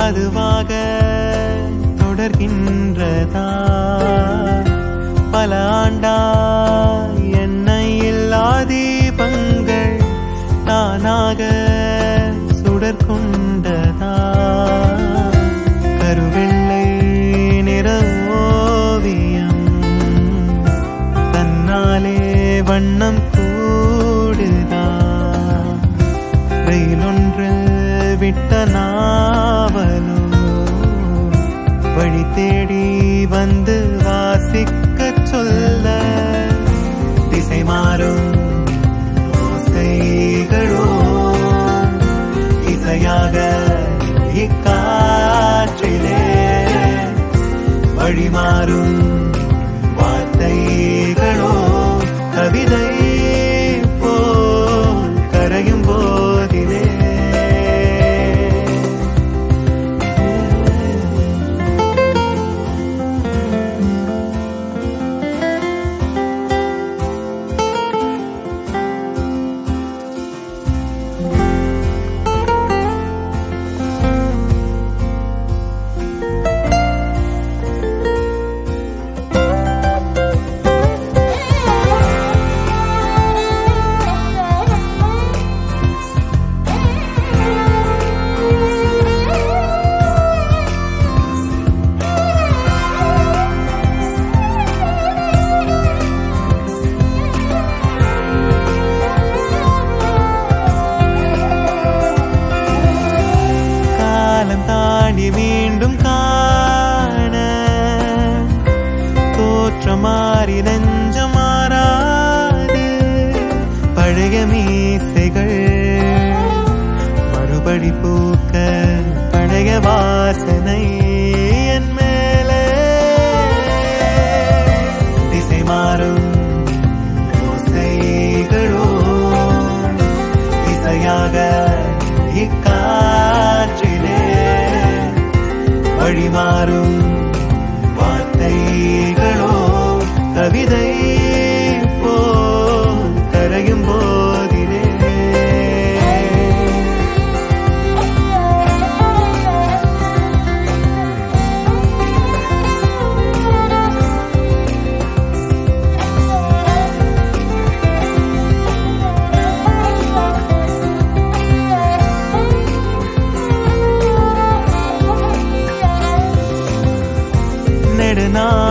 அதுவாக தொடர்கின்றதா பல ஆண்டாய் எண்ணெய் இல்லா தீபங்கள் நானாக சுடர் கொண்டதா கருவெள்ளை நிற ஓவியம் தன்னாலே வண்ணம் கூடுதா ரயிலொன்றில் விட்ட நாவலோ வழி தேடி வந்து வாசிக்கச் சொல்ல திசை மாறும் ஓசைகளோ இசையாக இக்காற்றிலே வழி மாறும் வார்த்தைகளோ கவிதை போல் கரையும் போதிலே காலம் தாண்டி மீண்டும் காண தோற்றம் மாறி நெஞ்சம் மாறாது பழைய மீசைகள் மறுபடி பூக்க பழைய வாசனை என் மேலே திசை மாறும் ஓசைகளோ இசையாக இக்காற்றிலே வழிமாறும் வார்த்தைகளோ கவிதை போல் கரையும் போதிலே நெடுநாள்